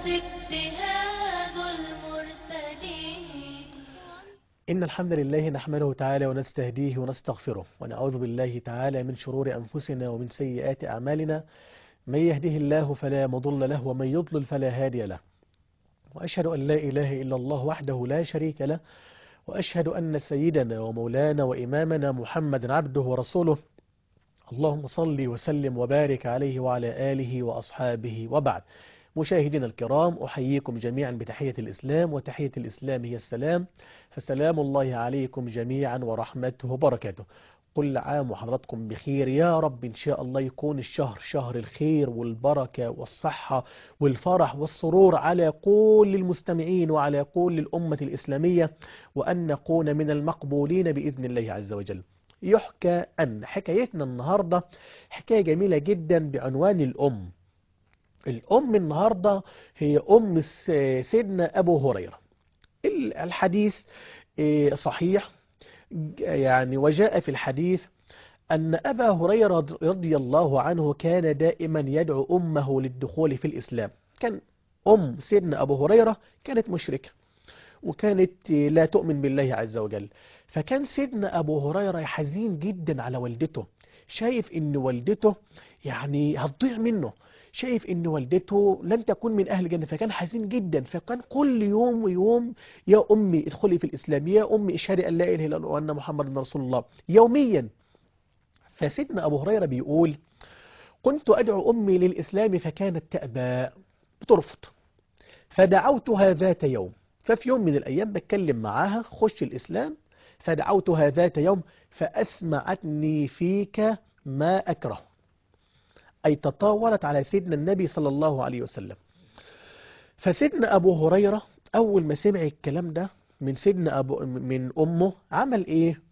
اجتهاد المرسلين إن الحمد لله نحمده تعالى ونستهديه ونستغفره ونعوذ بالله تعالى من شرور أنفسنا ومن سيئات أعمالنا من يهده الله فلا مضل له ومن يضلل فلا هادي له وأشهد أن لا إله إلا الله وحده لا شريك له وأشهد أن سيدنا ومولانا وإمامنا محمد عبده ورسوله اللهم صل وسلم وبارك عليه وعلى آله وأصحابه وبعد مشاهدينا الكرام أحييكم جميعا بتحية الإسلام وتحية الإسلام هي السلام فسلام الله عليكم جميعا ورحمته وبركاته كل عام وحضراتكم بخير يا رب إن شاء الله يكون الشهر شهر الخير والبركة والصحة والفرح والسرور على كل المستمعين وعلى كل الأمة الإسلامية وأن نكون من المقبولين بإذن الله عز وجل يحكى أن حكايتنا النهاردة حكاية جميلة جدا بعنوان الأم الأم النهاردة هي أم سيدنا أبو هريرة الحديث صحيح يعني وجاء في الحديث أن أبا هريرة رضي الله عنه كان دائما يدعو أمه للدخول في الإسلام كان أم سيدنا أبو هريرة كانت مشركة وكانت لا تؤمن بالله عز وجل فكان سيدنا أبو هريرة حزين جدا على والدته شايف ان والدته يعني هتضيع منه شايف ان والدته لن تكون من اهل الجنه فكان حزين جدا فكان كل يوم ويوم يا امي ادخلي في الاسلام يا امي اشهدي ان لا اله الا الله وان محمدا رسول الله يوميا فسيدنا ابو هريره بيقول كنت ادعو امي للاسلام فكانت تابى بترفض فدعوتها ذات يوم ففي يوم من الايام بتكلم معاها خش الاسلام فدعوتها ذات يوم فأسمعتني فيك ما أكره أي تطاولت على سيدنا النبي صلى الله عليه وسلم فسيدنا أبو هريرة أول ما سمع الكلام ده من سيدنا أبو من أمه عمل إيه,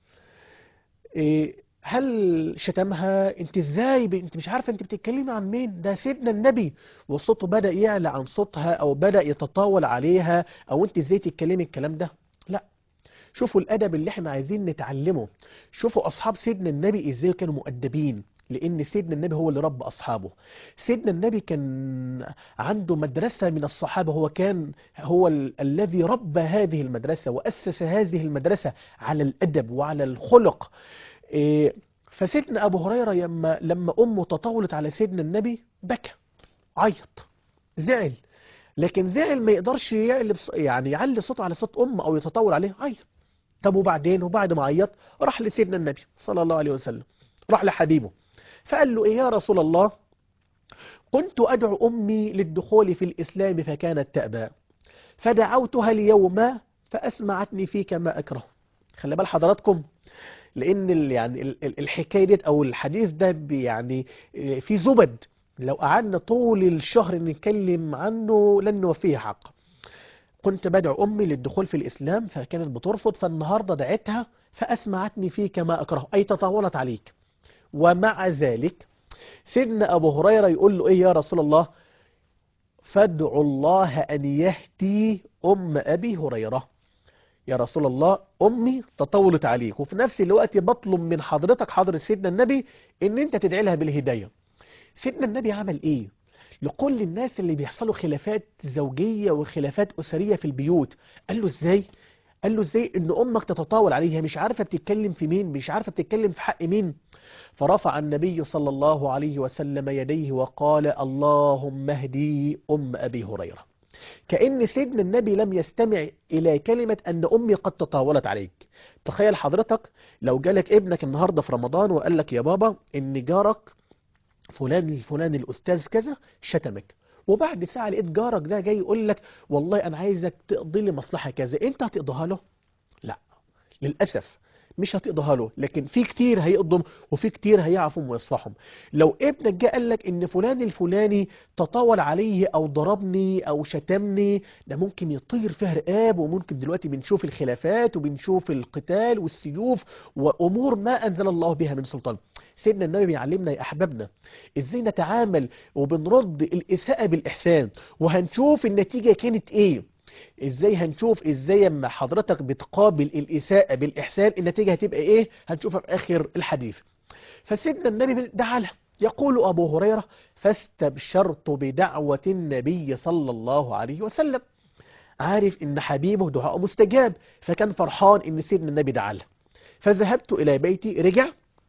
إيه هل شتمها انت ازاي ب... انت مش عارفه انت بتتكلمي عن مين ده سيدنا النبي وصوته بدا يعلى عن صوتها او بدا يتطاول عليها او انت ازاي تتكلمي الكلام ده لا شوفوا الأدب اللي احنا عايزين نتعلمه شوفوا أصحاب سيدنا النبي إزاي كانوا مؤدبين لأن سيدنا النبي هو اللي رب أصحابه سيدنا النبي كان عنده مدرسة من الصحابة هو كان هو ال الذي ربى هذه المدرسة وأسس هذه المدرسة على الأدب وعلى الخلق إيه فسيدنا أبو هريرة لما, لما أمه تطاولت على سيدنا النبي بكى عيط زعل لكن زعل ما يقدرش يعلي يعني يعلي صوته على صوت أمه أو يتطاول عليه عيط طب وبعدين وبعد ما عيط راح لسيدنا النبي صلى الله عليه وسلم راح لحبيبه فقال له إيه يا رسول الله كنت أدعو أمي للدخول في الإسلام فكانت تأبى فدعوتها اليوم فأسمعتني فيك ما أكره خلي بال حضراتكم لأن ال يعني ال الحكاية ديت أو الحديث ده يعني في زبد لو قعدنا طول الشهر نتكلم عنه لن نوفيه حق كنت بدعو أمي للدخول في الإسلام فكانت بترفض فالنهاردة دعتها فأسمعتني فيك ما أكره أي تطاولت عليك ومع ذلك سيدنا أبو هريرة يقول له إيه يا رسول الله فادعوا الله أن يهدي أم أبي هريرة يا رسول الله أمي تطولت عليك وفي نفس الوقت بطلب من حضرتك حضرة سيدنا النبي إن أنت تدعي لها بالهداية سيدنا النبي عمل إيه لكل الناس اللي بيحصلوا خلافات زوجية وخلافات أسرية في البيوت قال له ازاي قال له ازاي ان امك تتطاول عليها مش عارفة بتتكلم في مين مش عارفة بتتكلم في حق مين فرفع النبي صلى الله عليه وسلم يديه وقال اللهم اهدي ام ابي هريرة كأن سيدنا النبي لم يستمع إلى كلمة أن أمي قد تطاولت عليك تخيل حضرتك لو جالك ابنك النهاردة في رمضان وقال لك يا بابا إن جارك فلان الفلاني الأستاذ كذا شتمك وبعد ساعة لقيت جارك ده جاي يقول لك والله أنا عايزك تقضي لي مصلحة كذا أنت هتقضيها له؟ لا للأسف مش هتقضيها له لكن في كتير هيقضم وفي كتير هيعفهم ويصفحهم لو ابنك جه قال لك ان فلان الفلاني تطاول عليه او ضربني او شتمني ده ممكن يطير فيه رقاب وممكن دلوقتي بنشوف الخلافات وبنشوف القتال والسيوف وامور ما انزل الله بها من سلطان سيدنا النبي بيعلمنا يا احبابنا ازاي نتعامل وبنرد الاساءة بالاحسان وهنشوف النتيجة كانت ايه ازاي هنشوف ازاي اما حضرتك بتقابل الاساءة بالاحسان النتيجة هتبقى ايه هنشوفها في اخر الحديث فسيدنا النبي دعا لها يقول أبو هريرة فاستبشرت بدعوة النبي صلى الله عليه وسلم عارف إن حبيبه دعاء مستجاب فكان فرحان إن سيدنا النبي دعا له فذهبت إلى بيتي رجع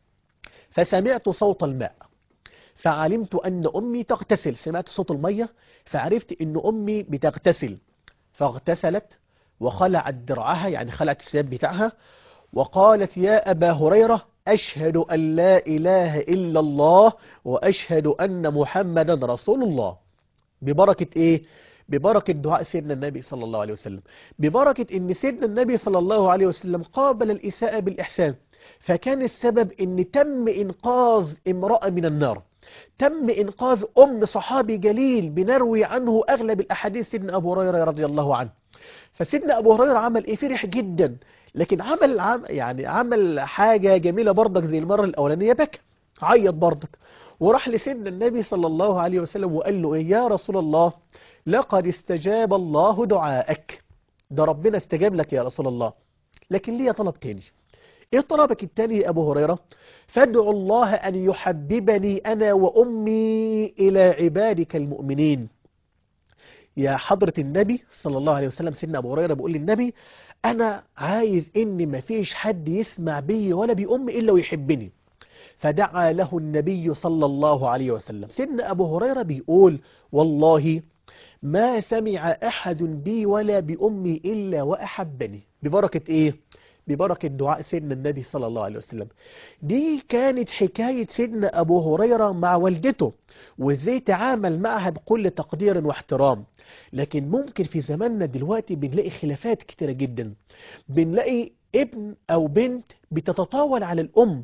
فسمعت صوت الماء فعلمت أن أمي تغتسل سمعت صوت المية فعرفت أن أمي بتغتسل فاغتسلت وخلعت درعها يعني خلعت الثياب بتاعها وقالت يا أبا هريرة أشهد أن لا إله إلا الله وأشهد أن محمدا رسول الله ببركة إيه؟ ببركة دعاء سيدنا النبي صلى الله عليه وسلم ببركة أن سيدنا النبي صلى الله عليه وسلم قابل الإساءة بالإحسان فكان السبب أن تم إنقاذ امرأة من النار تم إنقاذ أم صحابي جليل بنروي عنه أغلب الأحاديث سيدنا أبو هريرة رضي الله عنه فسيدنا أبو هريرة عمل إيه فرح جدا لكن عمل عم يعني عمل حاجة جميلة برضك زي المرة الأولانية بكى عيط برضك وراح لسيدنا النبي صلى الله عليه وسلم وقال له إيه يا رسول الله لقد استجاب الله دعاءك ده ربنا استجاب لك يا رسول الله لكن ليه طلب تاني ايه طلبك التاني يا ابو هريرة فادعوا الله ان يحببني انا وامي الى عبادك المؤمنين يا حضرة النبي صلى الله عليه وسلم سيدنا ابو هريرة بيقول للنبي انا عايز ان مفيش حد يسمع بي ولا بأمي الا ويحبني فدعا له النبي صلى الله عليه وسلم سيدنا ابو هريرة بيقول والله ما سمع أحد بي ولا بأمي إلا وأحبني ببركة إيه؟ ببركة دعاء سيدنا النبي صلى الله عليه وسلم دي كانت حكاية سيدنا أبو هريرة مع والدته وإزاي تعامل معها بكل تقدير واحترام لكن ممكن في زماننا دلوقتي بنلاقي خلافات كتيرة جدا بنلاقي ابن أو بنت بتتطاول على الأم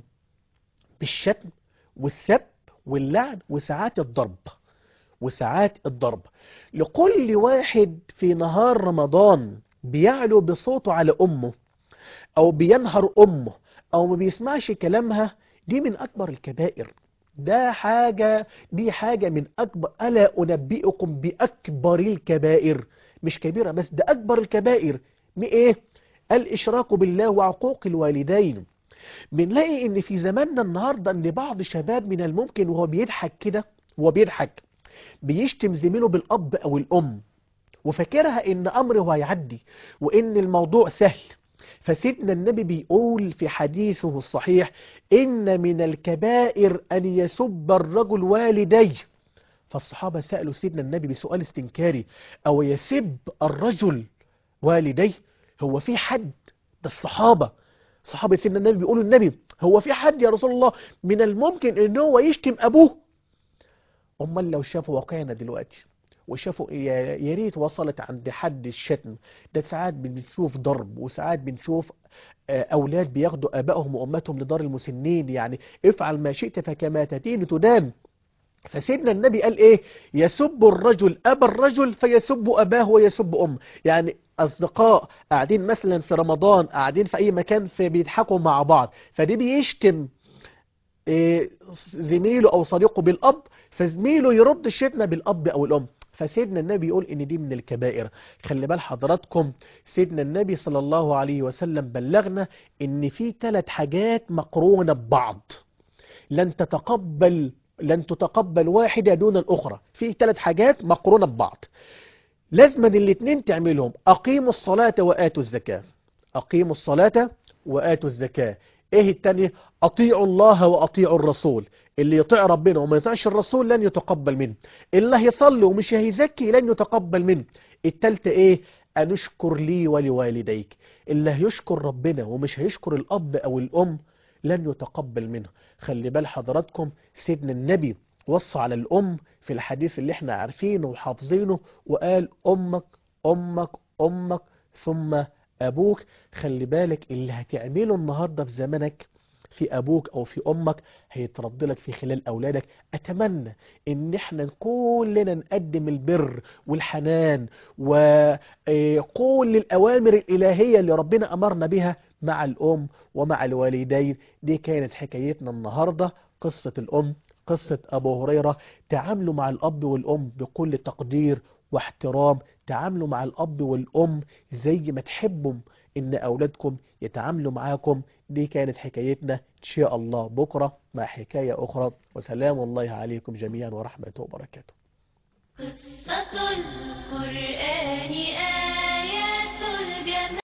بالشتم والسب واللعن وساعات الضرب وساعات الضرب لكل واحد في نهار رمضان بيعلو بصوته على أمه أو بينهر أمه أو ما بيسمعش كلامها دي من أكبر الكبائر ده حاجة دي حاجة من أكبر ألا أنبئكم بأكبر الكبائر مش كبيرة بس ده أكبر الكبائر إيه؟ الإشراك بالله وعقوق الوالدين بنلاقي إن في زماننا النهاردة إن بعض شباب من الممكن وهو بيضحك كده وهو بيضحك بيشتم زميله بالأب أو الأم وفاكرها إن أمره هيعدي وإن الموضوع سهل فسيدنا النبي بيقول في حديثه الصحيح إن من الكبائر أن يسب الرجل والديه فالصحابة سألوا سيدنا النبي بسؤال استنكاري أو يسب الرجل والديه هو في حد ده الصحابة صحابة سيدنا النبي بيقولوا النبي هو في حد يا رسول الله من الممكن ان هو يشتم أبوه امال لو شافوا واقعنا دلوقتي وشافوا يا ريت وصلت عند حد الشتم ده ساعات بنشوف ضرب وساعات بنشوف اولاد بياخدوا ابائهم وامهاتهم لدار المسنين يعني افعل ما شئت فكما تدين تدان فسيدنا النبي قال ايه يسب الرجل ابا الرجل فيسب اباه ويسب ام يعني اصدقاء قاعدين مثلا في رمضان قاعدين في اي مكان في بيضحكوا مع بعض فدي بيشتم إيه زميله او صديقه بالاب فزميله يرد الشتمه بالاب او الام فسيدنا النبي يقول ان دي من الكبائر خلي بال حضراتكم سيدنا النبي صلى الله عليه وسلم بلغنا ان في ثلاث حاجات مقرونة ببعض لن تتقبل لن تتقبل واحدة دون الأخرى في ثلاث حاجات مقرونة ببعض لازم الاثنين تعملهم أقيموا الصلاة وآتوا الزكاة أقيموا الصلاة وآتوا الزكاة ايه التانية اطيعوا الله واطيعوا الرسول اللي يطيع ربنا وما يطيعش الرسول لن يتقبل منه اللي هيصلي ومش هيزكي لن يتقبل منه التالتة ايه ان اشكر لي ولوالديك اللي هيشكر ربنا ومش هيشكر الاب او الام لن يتقبل منه خلي بال حضراتكم سيدنا النبي وصى على الام في الحديث اللي احنا عارفينه وحافظينه وقال امك امك امك ثم أبوك خلي بالك اللي هتعمله النهاردة في زمنك في أبوك أو في أمك هيترد لك في خلال أولادك أتمنى إن إحنا كلنا نقدم البر والحنان وكل الأوامر الإلهية اللي ربنا أمرنا بها مع الأم ومع الوالدين دي كانت حكايتنا النهاردة قصة الأم قصة أبو هريرة تعاملوا مع الأب والأم بكل تقدير واحترام تعاملوا مع الأب والأم زي ما تحبوا إن أولادكم يتعاملوا معاكم دي كانت حكايتنا إن شاء الله بكرة مع حكاية أخرى وسلام الله عليكم جميعا ورحمته وبركاته قصة القرآن آيات الجمال